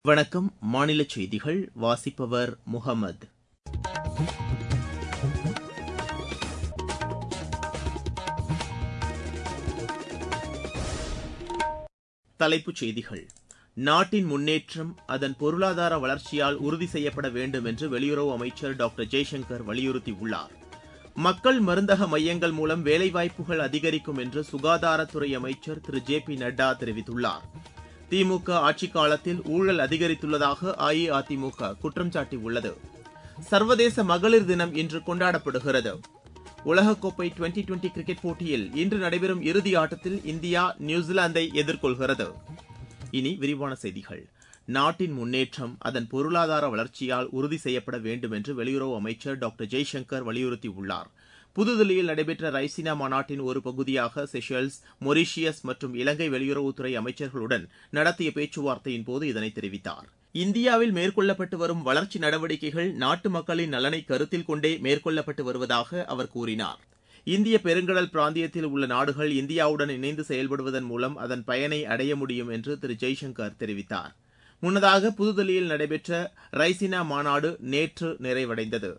வணக்கம் மாநில செய்திகள் வாசிப்பவர் முகமது தலைப்புச் செய்திகள் நாட்டின் முன்னேற்றம் அதன் பொருளாதார வளர்ச்சியால் உறுதி செய்யப்பட வேண்டும் என்று வெளியுறவு அமைச்சர் டாக்டர் ஜெய்சங்கர் வலியுறுத்தியுள்ளார் மக்கள் மருந்தக மையங்கள் மூலம் வேலைவாய்ப்புகள் அதிகரிக்கும் என்று சுகாதாரத்துறை அமைச்சர் திரு ஜே பி நட்டா தெரிவித்துள்ளார் திமுக ஆட்சிக் காலத்தில் ஊழல் அதிகரித்துள்ளதாக அஇஅதிமுக குற்றம் சாட்டியுள்ளது சர்வதேச மகளிர் தினம் இன்று கொண்டாடப்படுகிறது உலகக்கோப்பை டுவெண்டி டுவெண்டி கிரிக்கெட் போட்டியில் இன்று நடைபெறும் இறுதி ஆட்டத்தில் இந்தியா நியூசிலாந்தை எதிர்கொள்கிறது இனி விரிவான செய்திகள் நாட்டின் முன்னேற்றம் அதன் பொருளாதார வளர்ச்சியால் உறுதி செய்யப்பட வேண்டும் என்று வெளியுறவு அமைச்சர் டாக்டர் ஜெய்சங்கர் வலியுறுத்தியுள்ளார் புதுதில்லியில் நடைபெற்ற ரைசினா மாநாட்டின் ஒரு பகுதியாக செஷல்ஸ் மொரீஷியஸ் மற்றும் இலங்கை வெளியுறவுத்துறை அமைச்சர்களுடன் நடத்திய பேச்சுவார்த்தையின் போது இதனை தெரிவித்தார் இந்தியாவில் மேற்கொள்ளப்பட்டு வரும் வளர்ச்சி நடவடிக்கைகள் நாட்டு மக்களின் நலனை கருத்தில் கொண்டே மேற்கொள்ளப்பட்டு வருவதாக அவர் கூறினார் இந்திய பெருங்கடல் பிராந்தியத்தில் உள்ள நாடுகள் இந்தியாவுடன் இணைந்து செயல்படுவதன் மூலம் அதன் பயனை அடைய முடியும் என்று திரு ஜெய்சங்கர் தெரிவித்தார் முன்னதாக புதுதில்லியில் நடைபெற்ற ரைசினா மாநாடு நேற்று நிறைவடைந்தது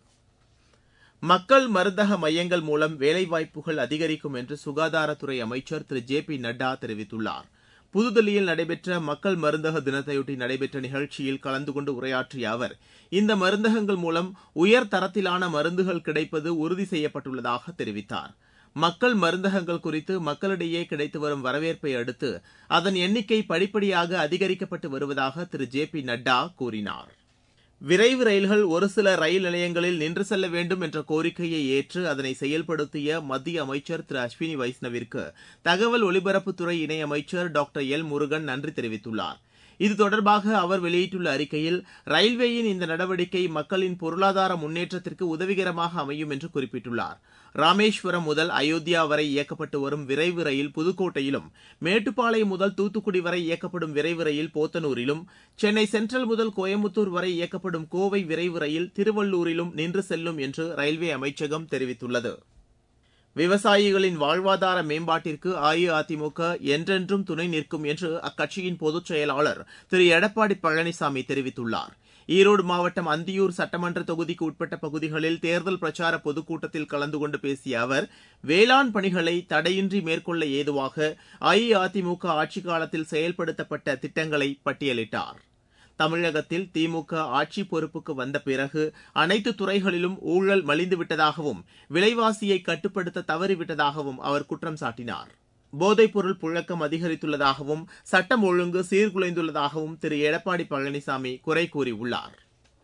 மக்கள் மருந்தக மையங்கள் மூலம் வேலைவாய்ப்புகள் அதிகரிக்கும் என்று சுகாதாரத்துறை அமைச்சர் திரு ஜே பி நட்டா தெரிவித்துள்ளார் புதுதில்லியில் நடைபெற்ற மக்கள் மருந்தக தினத்தையொட்டி நடைபெற்ற நிகழ்ச்சியில் கலந்து கொண்டு உரையாற்றிய அவர் இந்த மருந்தகங்கள் மூலம் உயர் தரத்திலான மருந்துகள் கிடைப்பது உறுதி செய்யப்பட்டுள்ளதாக தெரிவித்தார் மக்கள் மருந்தகங்கள் குறித்து மக்களிடையே கிடைத்து வரும் வரவேற்பை அடுத்து அதன் எண்ணிக்கை படிப்படியாக அதிகரிக்கப்பட்டு வருவதாக திரு ஜே பி நட்டா கூறினார் விரைவு ரயில்கள் ஒரு சில ரயில் நிலையங்களில் நின்று செல்ல வேண்டும் என்ற கோரிக்கையை ஏற்று அதனை செயல்படுத்திய மத்திய அமைச்சர் திரு அஸ்வினி வைஷ்ணவிற்கு தகவல் ஒலிபரப்புத்துறை இணையமைச்சர் டாக்டர் எல் முருகன் நன்றி தெரிவித்துள்ளார் இது தொடர்பாக அவர் வெளியிட்டுள்ள அறிக்கையில் ரயில்வேயின் இந்த நடவடிக்கை மக்களின் பொருளாதார முன்னேற்றத்திற்கு உதவிகரமாக அமையும் என்று குறிப்பிட்டுள்ளார் ராமேஸ்வரம் முதல் அயோத்தியா வரை இயக்கப்பட்டு வரும் விரைவு ரயில் புதுக்கோட்டையிலும் மேட்டுப்பாளையம் முதல் தூத்துக்குடி வரை இயக்கப்படும் விரைவு ரயில் போத்தனூரிலும் சென்னை சென்ட்ரல் முதல் கோயம்புத்தூர் வரை இயக்கப்படும் கோவை விரைவு ரயில் திருவள்ளூரிலும் நின்று செல்லும் என்று ரயில்வே அமைச்சகம் தெரிவித்துள்ளது விவசாயிகளின் வாழ்வாதார மேம்பாட்டிற்கு அஇஅதிமுக என்றென்றும் துணை நிற்கும் என்று அக்கட்சியின் பொதுச் செயலாளர் திரு எடப்பாடி பழனிசாமி தெரிவித்துள்ளார் ஈரோடு மாவட்டம் அந்தியூர் சட்டமன்ற தொகுதிக்கு உட்பட்ட பகுதிகளில் தேர்தல் பிரச்சார பொதுக்கூட்டத்தில் கலந்து கொண்டு பேசிய அவர் வேளாண் பணிகளை தடையின்றி மேற்கொள்ள ஏதுவாக அஇஅதிமுக ஆட்சிக் காலத்தில் செயல்படுத்தப்பட்ட திட்டங்களை பட்டியலிட்டார் தமிழகத்தில் திமுக ஆட்சி பொறுப்புக்கு வந்த பிறகு அனைத்து துறைகளிலும் ஊழல் மலிந்துவிட்டதாகவும் விலைவாசியை கட்டுப்படுத்த தவறிவிட்டதாகவும் அவர் குற்றம் சாட்டினார் போதைப்பொருள் புழக்கம் அதிகரித்துள்ளதாகவும் சட்டம் ஒழுங்கு சீர்குலைந்துள்ளதாகவும் திரு எடப்பாடி பழனிசாமி குறை கூறியுள்ளார்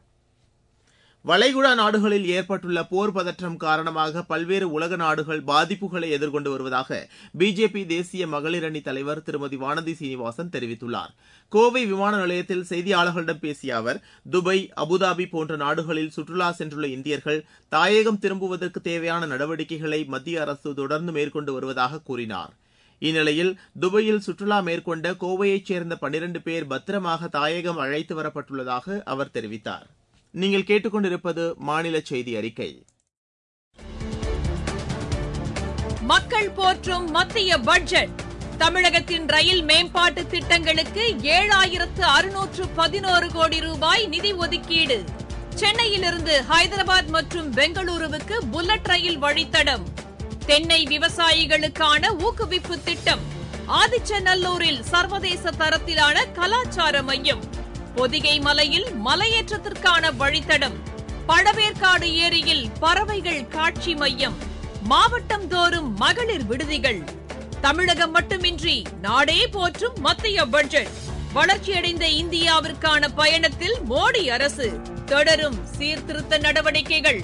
வளைகுடா நாடுகளில் ஏற்பட்டுள்ள போர் பதற்றம் காரணமாக பல்வேறு உலக நாடுகள் பாதிப்புகளை எதிர்கொண்டு வருவதாக பிஜேபி தேசிய மகளிர் அணி தலைவர் திருமதி வானதி சீனிவாசன் தெரிவித்துள்ளார் கோவை விமான நிலையத்தில் செய்தியாளர்களிடம் பேசிய அவர் துபாய் அபுதாபி போன்ற நாடுகளில் சுற்றுலா சென்றுள்ள இந்தியர்கள் தாயகம் திரும்புவதற்கு தேவையான நடவடிக்கைகளை மத்திய அரசு தொடர்ந்து மேற்கொண்டு வருவதாக கூறினார் இந்நிலையில் துபாயில் சுற்றுலா மேற்கொண்ட கோவையைச் சேர்ந்த பனிரண்டு பேர் பத்திரமாக தாயகம் அழைத்து வரப்பட்டுள்ளதாக அவர் தெரிவித்தார் நீங்கள் கேட்டுக்கொண்டிருப்பது மாநில செய்தி அறிக்கை மக்கள் போற்றும் மத்திய பட்ஜெட் தமிழகத்தின் ரயில் மேம்பாட்டு திட்டங்களுக்கு ஏழாயிரத்து அறுநூற்று பதினோரு கோடி ரூபாய் நிதி ஒதுக்கீடு சென்னையிலிருந்து ஹைதராபாத் மற்றும் பெங்களூருவுக்கு புல்லட் ரயில் வழித்தடம் தென்னை விவசாயிகளுக்கான ஊக்குவிப்பு திட்டம் ஆதிச்சநல்லூரில் சர்வதேச தரத்திலான கலாச்சார மையம் பொதிகை மலையில் மலையேற்றத்திற்கான வழித்தடம் பழவேற்காடு ஏரியில் பறவைகள் காட்சி மையம் மாவட்டம் தோறும் மகளிர் விடுதிகள் தமிழகம் மட்டுமின்றி நாடே போற்றும் மத்திய பட்ஜெட் வளர்ச்சியடைந்த இந்தியாவிற்கான பயணத்தில் மோடி அரசு தொடரும் சீர்திருத்த நடவடிக்கைகள்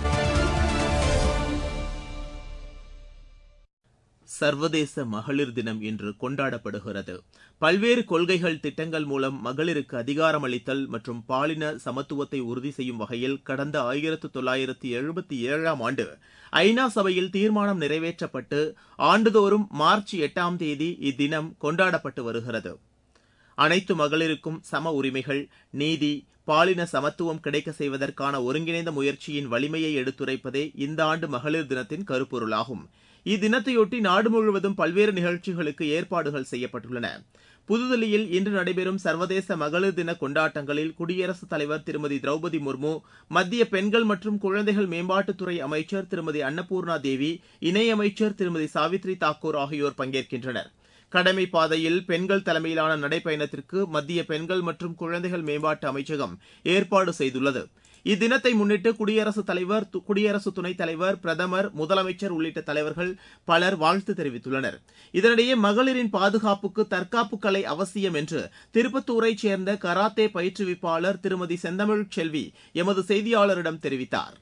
சர்வதேச மகளிர் தினம் இன்று கொண்டாடப்படுகிறது பல்வேறு கொள்கைகள் திட்டங்கள் மூலம் மகளிருக்கு அதிகாரமளித்தல் மற்றும் பாலின சமத்துவத்தை உறுதி செய்யும் வகையில் கடந்த ஆயிரத்து தொள்ளாயிரத்து எழுபத்தி ஏழாம் ஆண்டு ஐநா சபையில் தீர்மானம் நிறைவேற்றப்பட்டு ஆண்டுதோறும் மார்ச் எட்டாம் தேதி இத்தினம் கொண்டாடப்பட்டு வருகிறது அனைத்து மகளிருக்கும் சம உரிமைகள் நீதி பாலின சமத்துவம் கிடைக்க செய்வதற்கான ஒருங்கிணைந்த முயற்சியின் வலிமையை எடுத்துரைப்பதே இந்த ஆண்டு மகளிர் தினத்தின் கருப்பொருளாகும் இத்தினத்தையொட்டி நாடு முழுவதும் பல்வேறு நிகழ்ச்சிகளுக்கு ஏற்பாடுகள் செய்யப்பட்டுள்ளன புதுதில்லியில் இன்று நடைபெறும் சர்வதேச மகளிர் தின கொண்டாட்டங்களில் குடியரசுத் தலைவர் திருமதி திரௌபதி முர்மு மத்திய பெண்கள் மற்றும் குழந்தைகள் மேம்பாட்டுத்துறை அமைச்சர் திருமதி அன்னபூர்ணா தேவி இணையமைச்சர் திருமதி சாவித்ரி தாக்கூர் ஆகியோர் பங்கேற்கின்றனர் கடமை பாதையில் பெண்கள் தலைமையிலான நடைப்பயணத்திற்கு மத்திய பெண்கள் மற்றும் குழந்தைகள் மேம்பாட்டு அமைச்சகம் ஏற்பாடு செய்துள்ளது இத்தினத்தை முன்னிட்டு குடியரசுத் தலைவர் குடியரசு துணைத் தலைவர் பிரதமர் முதலமைச்சர் உள்ளிட்ட தலைவர்கள் பலர் வாழ்த்து தெரிவித்துள்ளனர் இதனிடையே மகளிரின் பாதுகாப்புக்கு தற்காப்பு கலை அவசியம் என்று திருப்பத்தூரைச் சேர்ந்த கராத்தே பயிற்றுவிப்பாளர் திருமதி செந்தமிழ் செல்வி எமது செய்தியாளரிடம் தெரிவித்தார்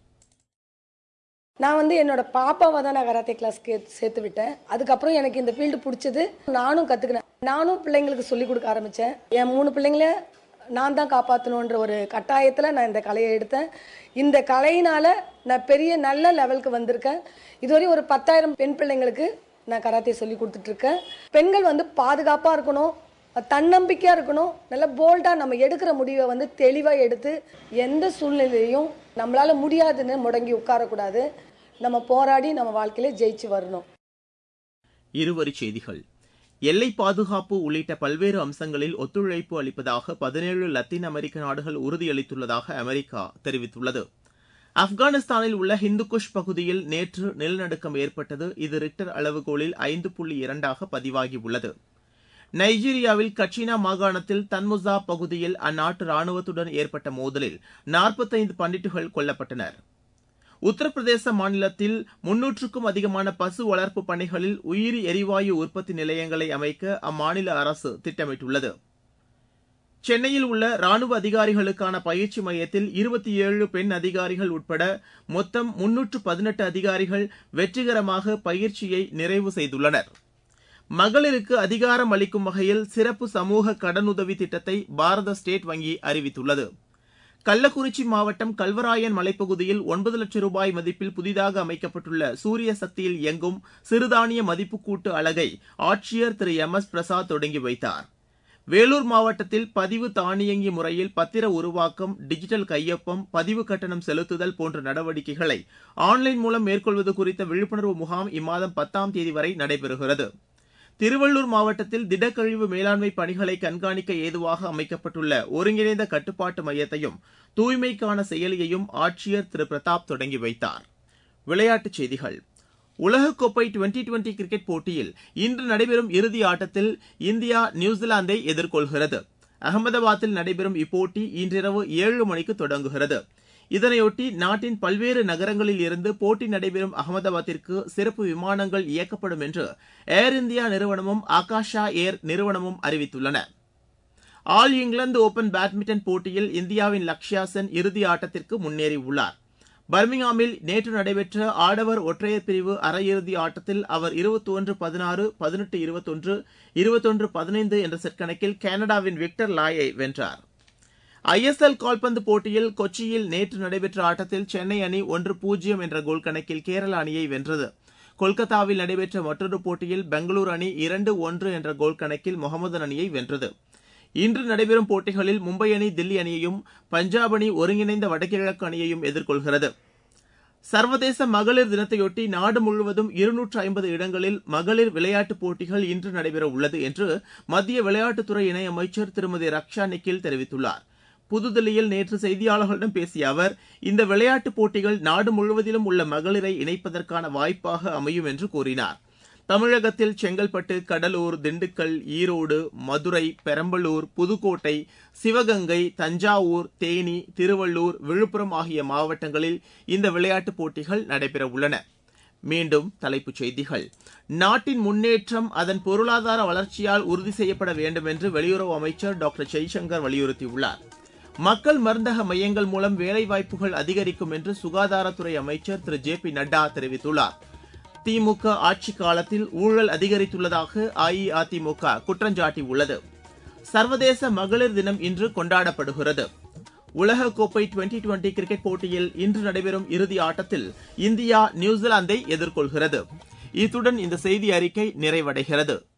நான் வந்து என்னோட பாப்பாவை தான் நான் கராத்தே கிளாஸ்க்கு சேர்த்து விட்டேன் அதுக்கப்புறம் எனக்கு இந்த ஃபீல்டு பிடிச்சது நானும் கற்றுக்கினேன் நானும் பிள்ளைங்களுக்கு சொல்லிக் கொடுக்க ஆரம்பித்தேன் என் மூணு பிள்ளைங்கள நான் தான் காப்பாற்றணுன்ற ஒரு கட்டாயத்தில் நான் இந்த கலையை எடுத்தேன் இந்த கலையினால் நான் பெரிய நல்ல லெவலுக்கு வந்திருக்கேன் இதுவரை ஒரு பத்தாயிரம் பெண் பிள்ளைங்களுக்கு நான் கராத்தே சொல்லி கொடுத்துட்ருக்கேன் பெண்கள் வந்து பாதுகாப்பாக இருக்கணும் தன்னம்பிக்கையாக இருக்கணும் நல்ல போல்டாக நம்ம எடுக்கிற முடிவை வந்து தெளிவாக எடுத்து எந்த சூழ்நிலையும் நம்மளால் முடியாதுன்னு முடங்கி உட்காரக்கூடாது நம்ம போராடி நம்ம வாழ்க்கையில ஜெயிச்சு வரணும் இருவரி செய்திகள் எல்லை பாதுகாப்பு உள்ளிட்ட பல்வேறு அம்சங்களில் ஒத்துழைப்பு அளிப்பதாக பதினேழு லத்தீன் அமெரிக்க நாடுகள் உறுதியளித்துள்ளதாக அமெரிக்கா தெரிவித்துள்ளது ஆப்கானிஸ்தானில் உள்ள ஹிந்துகுஷ் பகுதியில் நேற்று நிலநடுக்கம் ஏற்பட்டது இது ரிக்டர் அளவுகோலில் ஐந்து புள்ளி இரண்டாக பதிவாகியுள்ளது நைஜீரியாவில் கட்சினா மாகாணத்தில் தன்முசா பகுதியில் அந்நாட்டு ராணுவத்துடன் ஏற்பட்ட மோதலில் நாற்பத்தைந்து பண்டிட்டுகள் கொல்லப்பட்டனர் உத்தரப்பிரதேச மாநிலத்தில் முன்னூற்றுக்கும் அதிகமான பசு வளர்ப்பு பணிகளில் உயிரி எரிவாயு உற்பத்தி நிலையங்களை அமைக்க அம்மாநில அரசு திட்டமிட்டுள்ளது சென்னையில் உள்ள ராணுவ அதிகாரிகளுக்கான பயிற்சி மையத்தில் இருபத்தி ஏழு பெண் அதிகாரிகள் உட்பட மொத்தம் முன்னூற்று பதினெட்டு அதிகாரிகள் வெற்றிகரமாக பயிற்சியை நிறைவு செய்துள்ளனர் மகளிருக்கு அதிகாரம் அளிக்கும் வகையில் சிறப்பு சமூக கடனுதவி திட்டத்தை பாரத ஸ்டேட் வங்கி அறிவித்துள்ளது கள்ளக்குறிச்சி மாவட்டம் கல்வராயன் மலைப்பகுதியில் ஒன்பது லட்சம் ரூபாய் மதிப்பில் புதிதாக அமைக்கப்பட்டுள்ள சூரிய சக்தியில் இயங்கும் சிறுதானிய மதிப்பு கூட்டு அலகை ஆட்சியர் திரு எம் எஸ் பிரசாத் தொடங்கி வைத்தார் வேலூர் மாவட்டத்தில் பதிவு தானியங்கி முறையில் பத்திர உருவாக்கம் டிஜிட்டல் கையொப்பம் பதிவு கட்டணம் செலுத்துதல் போன்ற நடவடிக்கைகளை ஆன்லைன் மூலம் மேற்கொள்வது குறித்த விழிப்புணர்வு முகாம் இம்மாதம் பத்தாம் தேதி வரை நடைபெறுகிறது திருவள்ளூர் மாவட்டத்தில் திடக்கழிவு மேலாண்மை பணிகளை கண்காணிக்க ஏதுவாக அமைக்கப்பட்டுள்ள ஒருங்கிணைந்த கட்டுப்பாட்டு மையத்தையும் தூய்மைக்கான செயலியையும் ஆட்சியர் திரு பிரதாப் தொடங்கி வைத்தார் விளையாட்டுச் செய்திகள் உலகக்கோப்பை டுவெண்டி டுவெண்டி கிரிக்கெட் போட்டியில் இன்று நடைபெறும் இறுதி ஆட்டத்தில் இந்தியா நியூசிலாந்தை எதிர்கொள்கிறது அகமதாபாத்தில் நடைபெறும் இப்போட்டி இன்றிரவு ஏழு மணிக்கு தொடங்குகிறது இதனையொட்டி நாட்டின் பல்வேறு நகரங்களில் இருந்து போட்டி நடைபெறும் அகமதாபாத்திற்கு சிறப்பு விமானங்கள் இயக்கப்படும் என்று ஏர் இந்தியா நிறுவனமும் ஆகாஷா ஏர் நிறுவனமும் அறிவித்துள்ளன ஆல் இங்கிலாந்து ஓபன் பேட்மிண்டன் போட்டியில் இந்தியாவின் லக்ஷ்யா சென் இறுதி ஆட்டத்திற்கு முன்னேறியுள்ளார் பர்மிங்ஹாமில் நேற்று நடைபெற்ற ஆடவர் ஒற்றையர் பிரிவு அரையிறுதி ஆட்டத்தில் அவர் இருபத்தொன்று பதினாறு பதினெட்டு இருபத்தொன்று இருபத்தொன்று பதினைந்து என்ற செட் கணக்கில் கனடாவின் விக்டர் லாயை வென்றார் ஐஎஸ்எல் கால்பந்து போட்டியில் கொச்சியில் நேற்று நடைபெற்ற ஆட்டத்தில் சென்னை அணி ஒன்று பூஜ்ஜியம் என்ற கோல் கணக்கில் கேரள அணியை வென்றது கொல்கத்தாவில் நடைபெற்ற மற்றொரு போட்டியில் பெங்களூரு அணி இரண்டு ஒன்று என்ற கோல் கணக்கில் முகமதன் அணியை வென்றது இன்று நடைபெறும் போட்டிகளில் மும்பை அணி தில்லி அணியையும் பஞ்சாப் அணி ஒருங்கிணைந்த வடகிழக்கு அணியையும் எதிர்கொள்கிறது சர்வதேச மகளிர் தினத்தையொட்டி நாடு முழுவதும் இருநூற்று ஐம்பது இடங்களில் மகளிர் விளையாட்டுப் போட்டிகள் இன்று நடைபெற உள்ளது என்று மத்திய விளையாட்டுத்துறை இணையமைச்சர் திருமதி ரக்ஷா நிக்கில் தெரிவித்துள்ளார் புதுதில்லியில் நேற்று செய்தியாளர்களிடம் பேசிய அவர் இந்த விளையாட்டுப் போட்டிகள் நாடு முழுவதிலும் உள்ள மகளிரை இணைப்பதற்கான வாய்ப்பாக அமையும் என்று கூறினார் தமிழகத்தில் செங்கல்பட்டு கடலூர் திண்டுக்கல் ஈரோடு மதுரை பெரம்பலூர் புதுக்கோட்டை சிவகங்கை தஞ்சாவூர் தேனி திருவள்ளூர் விழுப்புரம் ஆகிய மாவட்டங்களில் இந்த விளையாட்டுப் போட்டிகள் நடைபெற உள்ளன மீண்டும் தலைப்புச் செய்திகள் நாட்டின் முன்னேற்றம் அதன் பொருளாதார வளர்ச்சியால் உறுதி செய்யப்பட வேண்டும் என்று வெளியுறவு அமைச்சர் டாக்டர் ஜெய்சங்கர் வலியுறுத்தியுள்ளார் மக்கள் மருந்தக மையங்கள் மூலம் வேலைவாய்ப்புகள் அதிகரிக்கும் என்று சுகாதாரத்துறை அமைச்சர் திரு ஜே பி நட்டா தெரிவித்துள்ளார் திமுக ஆட்சி காலத்தில் ஊழல் அதிகரித்துள்ளதாக அஇஅதிமுக குற்றஞ்சாட்டியுள்ளது சர்வதேச மகளிர் தினம் இன்று கொண்டாடப்படுகிறது உலகக்கோப்பை டுவெண்டி டுவெண்டி கிரிக்கெட் போட்டியில் இன்று நடைபெறும் இறுதி ஆட்டத்தில் இந்தியா நியூசிலாந்தை எதிர்கொள்கிறது இத்துடன் இந்த செய்தி அறிக்கை நிறைவடைகிறது